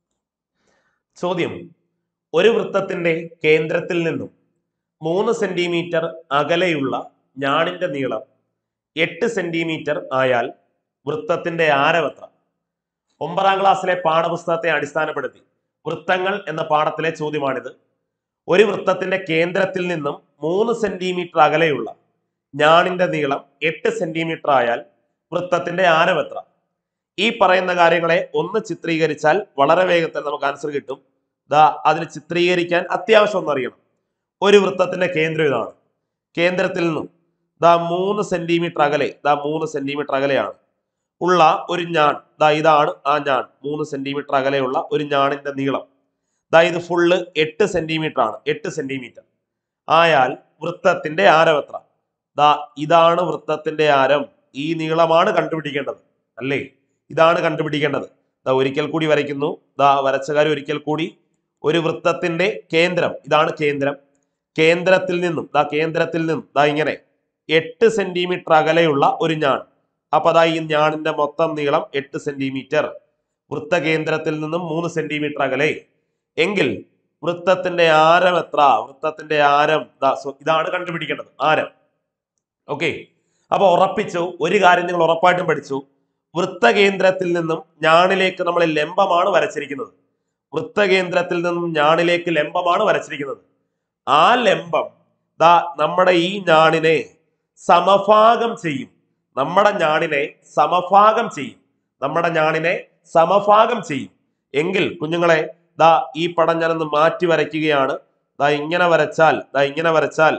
A: ചോദ്യം ഒരു വൃത്തത്തിന്റെ കേന്ദ്രത്തിൽ നിന്നും മൂന്ന് സെന്റിമീറ്റർ അകലെയുള്ള ഞാണിന്റെ നീളം എട്ട് സെന്റിമീറ്റർ ആയാൽ വൃത്തത്തിന്റെ ആരം എത്ര ഒമ്പതാം ക്ലാസ്സിലെ പാഠപുസ്തകത്തെ അടിസ്ഥാനപ്പെടുത്തി വൃത്തങ്ങൾ എന്ന പാഠത്തിലെ ചോദ്യമാണിത് ഒരു വൃത്തത്തിന്റെ കേന്ദ്രത്തിൽ നിന്നും മൂന്ന് സെന്റിമീറ്റർ അകലെയുള്ള ഞാണിന്റെ നീളം എട്ട് സെന്റിമീറ്റർ ആയാൽ വൃത്തത്തിന്റെ ആരം എത്ര ഈ പറയുന്ന കാര്യങ്ങളെ ഒന്ന് ചിത്രീകരിച്ചാൽ വളരെ വേഗത്തിൽ നമുക്ക് ആൻസർ കിട്ടും ദാ അതിന് ചിത്രീകരിക്കാൻ അത്യാവശ്യം ഒന്ന് അറിയണം ഒരു വൃത്തത്തിന്റെ കേന്ദ്രം ഇതാണ് കേന്ദ്രത്തിൽ നിന്നും ദാ മൂന്ന് സെന്റിമീറ്റർ അകലെ ദാ മൂന്ന് സെന്റിമീറ്റർ അകലെയാണ് ഉള്ള ഒരു ഞാൺ ദാ ഇതാണ് ആ ഞാൺ മൂന്ന് സെന്റിമീറ്റർ അകലെയുള്ള ഒരു ഞാണിന്റെ നീളം ദാ ഇത് ഫുള്ള് എട്ട് സെന്റിമീറ്റർ ആണ് എട്ട് സെന്റിമീറ്റർ ആയാൽ വൃത്തത്തിന്റെ ആരം എത്ര ദാ ഇതാണ് വൃത്തത്തിന്റെ ആരം ഈ നീളമാണ് കണ്ടുപിടിക്കേണ്ടത് അല്ലേ ഇതാണ് കണ്ടുപിടിക്കേണ്ടത് ദാ ഒരിക്കൽ കൂടി വരയ്ക്കുന്നു ദാ വരച്ചകാരി ഒരിക്കൽ കൂടി ഒരു വൃത്തത്തിന്റെ കേന്ദ്രം ഇതാണ് കേന്ദ്രം കേന്ദ്രത്തിൽ നിന്നും ദാ കേന്ദ്രത്തിൽ നിന്നും ദാ ഇങ്ങനെ എട്ട് സെന്റിമീറ്റർ അകലെയുള്ള ഒരു ഞാൺ അപ്പൊ അതാ ഈ ഞാണിന്റെ മൊത്തം നീളം എട്ട് സെന്റിമീറ്റർ വൃത്തകേന്ദ്രത്തിൽ നിന്നും മൂന്ന് സെന്റിമീറ്റർ അകലെ എങ്കിൽ വൃത്തത്തിന്റെ ആരം എത്ര വൃത്തത്തിന്റെ ആരം ദാ സോ ഇതാണ് കണ്ടുപിടിക്കേണ്ടത് ആരം ഓക്കെ അപ്പൊ ഉറപ്പിച്ചു ഒരു കാര്യം നിങ്ങൾ ഉറപ്പായിട്ടും പഠിച്ചു വൃത്തകേന്ദ്രത്തിൽ നിന്നും ഞാണിലേക്ക് നമ്മൾ ലംബമാണ് വരച്ചിരിക്കുന്നത് വൃത്തകേന്ദ്രത്തിൽ നിന്നും ഞാണിലേക്ക് ലംബമാണ് വരച്ചിരിക്കുന്നത് ആ ലംബം ദാ നമ്മുടെ ഈ ഞാണിനെ സമഭാഗം ചെയ്യും നമ്മുടെ ഞാണിനെ സമഭാഗം ചെയ്യും നമ്മുടെ ഞാണിനെ സമഭാഗം ചെയ്യും എങ്കിൽ കുഞ്ഞുങ്ങളെ ദാ ഈ പടം ഞാനൊന്ന് മാറ്റി വരയ്ക്കുകയാണ് ദാ ഇങ്ങനെ വരച്ചാൽ ദാ ഇങ്ങനെ വരച്ചാൽ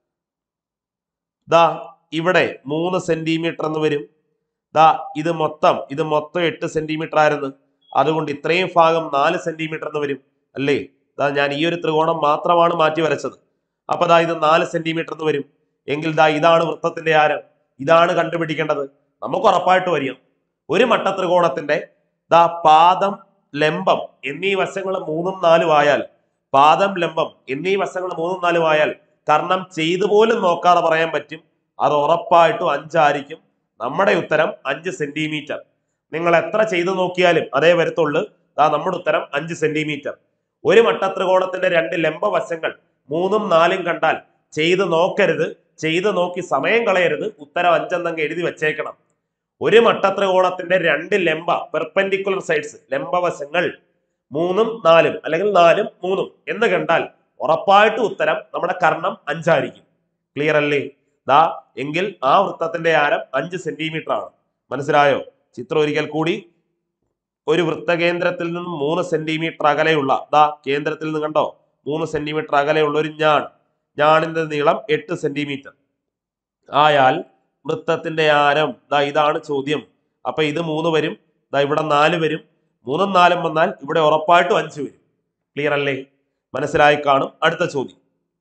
A: ദാ ഇവിടെ മൂന്ന് സെന്റിമീറ്റർ എന്ന് വരും ദാ ഇത് മൊത്തം ഇത് മൊത്തം എട്ട് സെന്റിമീറ്റർ ആയിരുന്നു അതുകൊണ്ട് ഇത്രയും ഭാഗം നാല് സെന്റിമീറ്റർ എന്ന് വരും അല്ലേ ദാ ഞാൻ ഈ ഒരു ത്രികോണം മാത്രമാണ് മാറ്റി വരച്ചത് അപ്പൊ ദാ ഇത് നാല് സെന്റിമീറ്റർ എന്ന് വരും എങ്കിൽ ദാ ഇതാണ് വൃത്തത്തിന്റെ ആരം ഇതാണ് കണ്ടുപിടിക്കേണ്ടത് നമുക്ക് ഉറപ്പായിട്ട് വരിക ഒരു മട്ട ത്രികോണത്തിന്റെ ദാ പാദം ലംബം എന്നീ വശങ്ങൾ മൂന്നും നാലും ആയാൽ പാദം ലംബം എന്നീ വശങ്ങൾ മൂന്നും നാലും ആയാൽ കർണം ചെയ്തു പോലും നോക്കാതെ പറയാൻ പറ്റും അത് ഉറപ്പായിട്ടും അഞ്ചായിരിക്കും നമ്മുടെ ഉത്തരം അഞ്ച് സെന്റിമീറ്റർ നിങ്ങൾ എത്ര ചെയ്തു നോക്കിയാലും അതേ വരത്തുള്ളൂ ദാ നമ്മുടെ ഉത്തരം അഞ്ച് സെന്റിമീറ്റർ ഒരു മട്ടത്രികോണത്തിന്റെ രണ്ട് ലംബ വശങ്ങൾ മൂന്നും നാലും കണ്ടാൽ ചെയ്ത് നോക്കരുത് ചെയ്ത് നോക്കി സമയം കളയരുത് ഉത്തരം അഞ്ചെന്നങ്ങ് എഴുതി വെച്ചേക്കണം ഒരു മട്ടത്രികോണത്തിന്റെ രണ്ട് ലംബ പെർപെൻഡിക്കുലർ സൈഡ്സ് ലംബവശങ്ങൾ മൂന്നും നാലും അല്ലെങ്കിൽ നാലും മൂന്നും എന്ന് കണ്ടാൽ ഉറപ്പായിട്ട് ഉത്തരം നമ്മുടെ കർണം അഞ്ചായിരിക്കും ക്ലിയർ അല്ലേ ദാ എങ്കിൽ ആ വൃത്തത്തിന്റെ ആരം അഞ്ച് സെന്റിമീറ്റർ ആണ് മനസ്സിലായോ ചിത്രം ഒരിക്കൽ കൂടി ഒരു വൃത്തകേന്ദ്രത്തിൽ നിന്നും മൂന്ന് സെന്റിമീറ്റർ അകലെയുള്ള ദാ കേന്ദ്രത്തിൽ നിന്ന് കണ്ടോ മൂന്ന് സെന്റിമീറ്റർ അകലെയുള്ള ഒരു ഞാൺ ഞാണിന്റെ നീളം എട്ട് സെന്റിമീറ്റർ ആയാൽ വൃത്തത്തിന്റെ ആരം ദാ ഇതാണ് ചോദ്യം അപ്പൊ ഇത് മൂന്ന് വരും ദാ ഇവിടെ നാല് വരും മൂന്നും നാലും വന്നാൽ ഇവിടെ ഉറപ്പായിട്ടും അഞ്ച് വരും ക്ലിയർ അല്ലേ മനസ്സിലായി കാണും അടുത്ത ചോദ്യം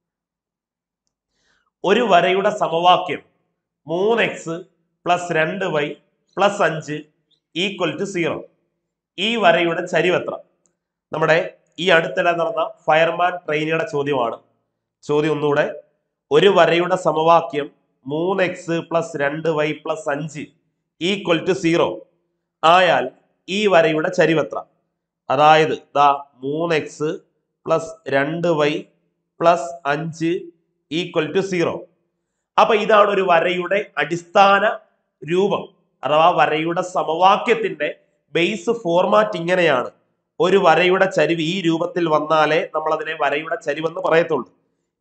A: ഒരു വരയുടെ സമവാക്യം മൂന്ന് എക്സ് പ്ലസ് രണ്ട് വൈ പ്ലസ് അഞ്ച് ഈക്വൽ ടു സീറോ ഈ വരയുടെ ചരിവെത്ര നമ്മുടെ ഈ അടുത്തിടെ നടന്ന ഫയർമാൻ ട്രെയിനിയുടെ ചോദ്യമാണ് ചോദ്യം ഒന്നുകൂടെ ഒരു വരയുടെ സമവാക്യം മൂന്ന് എക്സ് പ്ലസ് രണ്ട് വൈ പ്ലസ് അഞ്ച് ഈക്വൽ ടു സീറോ ആയാൽ ഈ വരയുടെ ചരിവെത്ര അതായത് ദാ മൂന്ന് എക്സ് പ്ലസ് രണ്ട് വൈ പ്ലസ് അഞ്ച് ഈക്വൽ ടു സീറോ അപ്പൊ ഇതാണ് ഒരു വരയുടെ അടിസ്ഥാന രൂപം അഥവാ വരയുടെ സമവാക്യത്തിന്റെ ബേസ് ഫോർമാറ്റ് ഇങ്ങനെയാണ് ഒരു വരയുടെ ചരിവ് ഈ രൂപത്തിൽ വന്നാലേ നമ്മൾ അതിനെ വരയുടെ ചരിവെന്ന് പറയത്തുള്ളൂ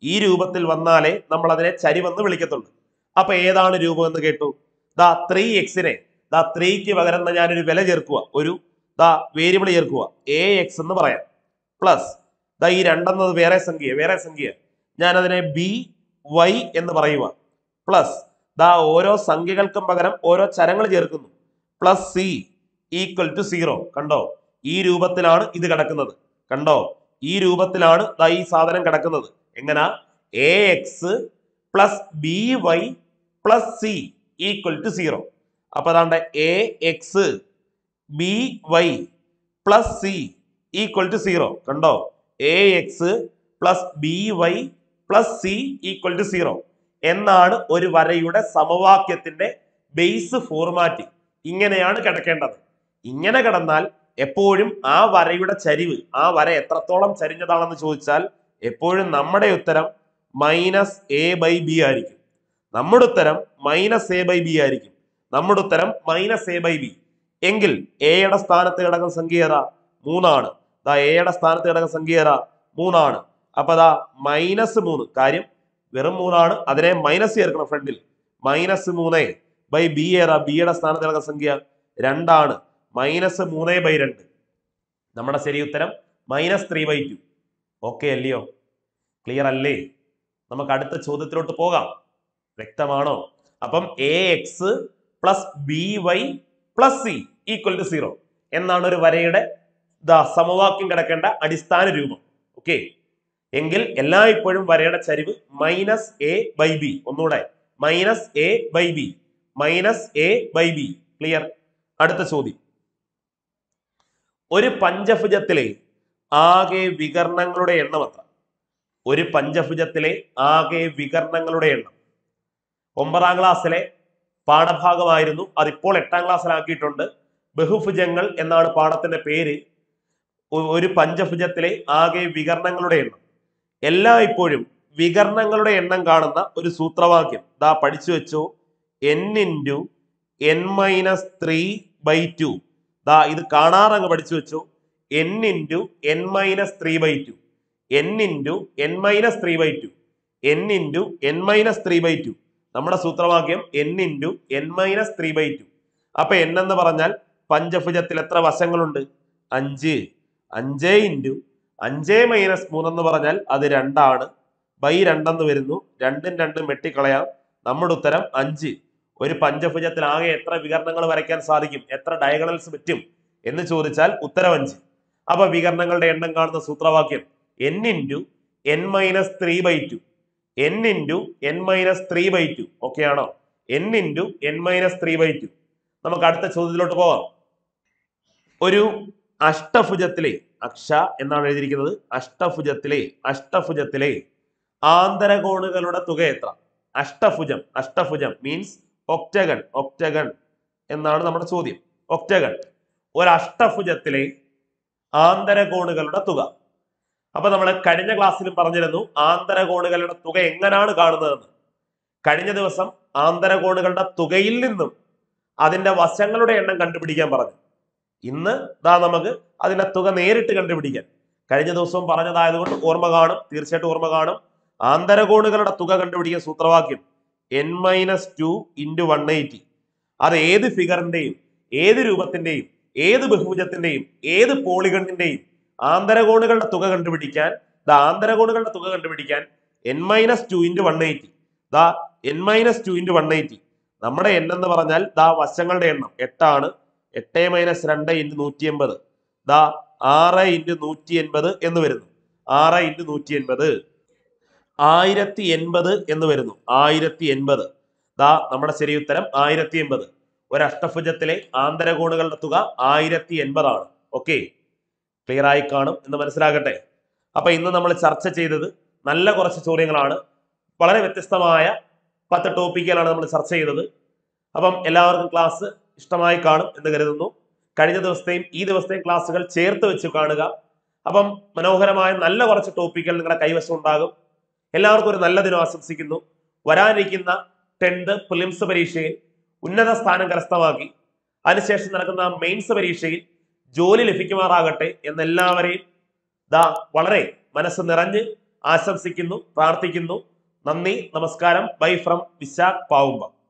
A: ഈ രൂപത്തിൽ വന്നാലേ നമ്മൾ അതിനെ ചരിവെന്ന് വിളിക്കത്തുള്ളൂ അപ്പൊ ഏതാണ് രൂപം എന്ന് കേട്ടു ദാ ത്രീ എക്സിനെ ദാ ത്രീക്ക് പകരം ദാ ഞാനൊരു വില ചേർക്കുക ഒരു ദാ വേരിയബിൾ ചേർക്കുക എ എക്സ് എന്ന് പറയാം പ്ലസ് ദാ ഈ രണ്ടെന്നത് വേറെ സംഖ്യ വേറെ സംഖ്യ ഞാൻ അതിനെ ബി വൈ എന്ന് പറയുക പ്ലസ് ദാ ഓരോ സംഖ്യകൾക്കും പകരം ഓരോ ചരങ്ങൾ ചേർക്കുന്നു plus C equal to zero കണ്ടോ ഈ രൂപത്തിലാണ് ഇത് കിടക്കുന്നത് കണ്ടോ ഈ രൂപത്തിലാണ് ദാ ഈ സാധനം കിടക്കുന്നത് എങ്ങനാ A X plus B Y plus C equal to zero അപ്പൊ അതാണ്ട് A X B Y plus C equal to zero കണ്ടോ A X plus B Y plus C equal to zero എന്നാണ് ഒരു വരയുടെ സമവാക്യത്തിന്റെ ബേസ് ഫോർമാറ്റ് ഇങ്ങനെയാണ് കിടക്കേണ്ടത് ഇങ്ങനെ കിടന്നാൽ എപ്പോഴും ആ വരയുടെ ചരിവ് ആ വര എത്രത്തോളം ചരിഞ്ഞതാണെന്ന് ചോദിച്ചാൽ എപ്പോഴും നമ്മുടെ ഉത്തരം മൈനസ് എ ബൈ ബി ആയിരിക്കും നമ്മുടെ ഉത്തരം മൈനസ് എ ബൈ ബി ആയിരിക്കും നമ്മുടെ ഉത്തരം മൈനസ് എ ബൈ ബി എങ്കിൽ എയുടെ സ്ഥാനത്ത് കിടക്കുന്ന സംഖ്യ ഏതാ മൂന്നാണ് ദാ എയുടെ സ്ഥാനത്ത് കിടക്കുന്ന സംഖ്യ ഏതാ മൂന്നാണ് അപ്പൊ ദാ മൈനസ് മൂന്ന് കാര്യം വെറും മൂന്നാണ് അതിനെ മൈനസ് ചേർക്കണം ഫ്രണ്ടിൽ മൈനസ് മൂന്ന് ബൈ ബി ഏതാ ബിയുടെ സ്ഥാനത്ത് കിടക്കുന്ന സംഖ്യ രണ്ടാണ് മൈനസ് മൂന്ന് ബൈ രണ്ട് നമ്മുടെ ശരി ഉത്തരം minus three by two okay അല്ലയോ ക്ലിയർ അല്ലേ നമുക്ക് അടുത്ത ചോദ്യത്തിലോട്ട് പോകാം വ്യക്തമാണോ അപ്പം A X plus B Y plus C equal to zero എന്നാണ് ഒരു വരയുടെ ദാ സമവാക്യം കിടക്കേണ്ട അടിസ്ഥാന രൂപം ഓക്കെ എങ്കിൽ എല്ലായ്പ്പോഴും വരയുടെ ചരിവ് മൈനസ് എ ബൈ ബി ഒന്നുകൂടെ minus A by B minus A by B clear അടുത്ത ചോദ്യം ഒരു പഞ്ചഭുജത്തിലെ ആകെ വികരണങ്ങളുടെ എണ്ണം എത്ര ഒരു പഞ്ചഭുജത്തിലെ ആകെ വികരണങ്ങളുടെ എണ്ണം ഒമ്പതാം ക്ലാസ്സിലെ പാഠഭാഗമായിരുന്നു അതിപ്പോൾ എട്ടാം ക്ലാസ്സിലാക്കിയിട്ടുണ്ട് ബഹുഭുജങ്ങൾ എന്നാണ് പാഠത്തിന്റെ പേര് ഒ- ഒരു പഞ്ചഭുജത്തിലെ ആകെ വികരണങ്ങളുടെ എണ്ണം എല്ലായ്പ്പോഴും വികരണങ്ങളുടെ എണ്ണം കാണുന്ന ഒരു സൂത്രവാക്യം ദാ പഠിച്ചു വെച്ചോ N into N minus three by two ദാ ഇത് കാണാറങ്ങ് പഠിച്ചു വെച്ചോ N into N minus three by two N into N minus three by two N into N minus three by two നമ്മുടെ സൂത്രവാക്യം N into N minus three by two അപ്പൊ N എന്ന് പറഞ്ഞാൽ പഞ്ചഭുജത്തിൽ എത്ര വശങ്ങളുണ്ട് അഞ്ച് അഞ്ച് ഇൻറ്റു അഞ്ച് മൈനസ് മൂന്നെന്ന് പറഞ്ഞാൽ അത് രണ്ടാണ് ബൈ രണ്ടെന്ന് വരുന്നു രണ്ടും രണ്ടും വെട്ടിക്കളയാം നമ്മുടെ ഉത്തരം അഞ്ച് ഒരു പഞ്ചഭുജത്തിൽ ആകെ എത്ര വികരണങ്ങൾ വരയ്ക്കാൻ സാധിക്കും എത്ര ഡയഗണൽസ് പറ്റും എന്ന് ചോദിച്ചാൽ ഉത്തരം അഞ്ച് അപ്പൊ വികരണങ്ങളുടെ എണ്ണം കാണുന്ന സൂത്രവാക്യം N into N minus three by two N into N minus three by two okay ആണോ N into N minus three by two നമുക്ക് അടുത്ത ചോദ്യത്തിലോട്ട് പോകാം ഒരു അഷ്ടഭുജത്തിലെ അക്ഷ എന്നാണ് എഴുതിയിരിക്കുന്നത് അഷ്ടഭുജത്തിലെ അഷ്ടഭുജത്തിലെ ആന്തരകോണുകളുടെ തുക എത്ര അഷ്ടഭുജം അഷ്ടഭുജം മീൻസ് ഒക്ടഗൺ ഒക്ടഗൺ എന്നാണ് നമ്മുടെ ചോദ്യം ഒക്ടഗൺ ഒരു അഷ്ടഭുജത്തിലെ ആന്തരകോണുകളുടെ തുക അപ്പൊ നമ്മൾ കഴിഞ്ഞ ക്ലാസ്സിലും പറഞ്ഞിരുന്നു ആന്തരകോണുകളുടെ തുക എങ്ങനെയാണ് കാണുന്നതെന്ന് കഴിഞ്ഞ ദിവസം ആന്തരകോണുകളുടെ തുകയിൽ നിന്നും അതിന്റെ വശങ്ങളുടെ എണ്ണം കണ്ടുപിടിക്കാൻ പറഞ്ഞു ഇന്ന് ദാ നമുക്ക് അതിന്റെ തുക നേരിട്ട് കണ്ടുപിടിക്കാൻ കഴിഞ്ഞ ദിവസവും പറഞ്ഞതായതുകൊണ്ട് ഓർമ്മ കാണും തീർച്ചയായിട്ടും ഓർമ്മ കാണും ആന്തരകോണുകളുടെ തുക കണ്ടുപിടിക്കാൻ സൂത്രവാക്യം N minus two into one eighty അത് ഏത് ഫിഗറിന്റെയും ഏത് രൂപത്തിന്റെയും ഏത് ബഹുഭുജത്തിന്റെയും ഏത് പോളിഗണിന്റെയും ആന്തരകോണുകളുടെ തുക കണ്ടുപിടിക്കാൻ ദാ ആന്തരകോണുകളുടെ തുക കണ്ടുപിടിക്കാൻ N minus two into one eighty ദാ N minus two into one eighty നമ്മുടെ എൻ എന്ന് പറഞ്ഞാൽ ദാ വശങ്ങളുടെ എണ്ണം എട്ടാണ് എട്ട് മൈനസ് രണ്ട് ഇൻറ്റു നൂറ്റി എൺപത് ദാ ആറ് ഇൻറ്റു നൂറ്റി എൺപത് എന്ന് വരുന്നു ആറ് ഇൻറ്റു നൂറ്റി എൺപത് ആയിരത്തി എൺപത് എന്ന് വരുന്നു ആയിരത്തി എൺപത് ദാ നമ്മുടെ ശരി ഉത്തരം ആയിരത്തി എൺപത് ഒരു അഷ്ടഭുജത്തിലെ ആന്തരകോണുകളുടെ തുക ആയിരത്തി എൺപതാണ് ഓക്കെ ക്ലിയർ ആയി കാണും എന്ന് മനസ്സിലാകട്ടെ അപ്പൊ ഇന്ന് നമ്മൾ ചർച്ച ചെയ്തത് നല്ല കുറച്ച് ചോദ്യങ്ങളാണ് വളരെ വ്യത്യസ്തമായ പത്ത് ടോപ്പിക്കുകളാണ് നമ്മൾ ചർച്ച ചെയ്തത് അപ്പം എല്ലാവർക്കും ക്ലാസ് ഇഷ്ടമായി കാണും എന്ന് കരുതുന്നു കഴിഞ്ഞ ദിവസത്തെയും ഈ ദിവസത്തെയും ക്ലാസ്സുകൾ ചേർത്ത് വെച്ച് കാണുക അപ്പം മനോഹരമായ നല്ല കുറച്ച് ടോപ്പിക്കുകൾ നിങ്ങളുടെ കൈവശം ഉണ്ടാകും എല്ലാവർക്കും ഒരു നല്ല ദിനം ആശംസിക്കുന്നു വരാനിരിക്കുന്ന ടെൻത്ത് പ്രിലിംസ് പരീക്ഷയിൽ ഉന്നത സ്ഥാനം കരസ്ഥമാക്കി അതിനുശേഷം നടക്കുന്ന മെയിൻസ് പരീക്ഷയിൽ ജോലി ലഭിക്കുമാറാകട്ടെ എന്നെല്ലാവരെയും ദാ വളരെ മനസ്സ് നിറഞ്ഞ് ആശംസിക്കുന്നു പ്രാർത്ഥിക്കുന്നു നന്ദി നമസ്കാരം ബൈ ഫ്രം വിശാഖ് പാവുമ്പ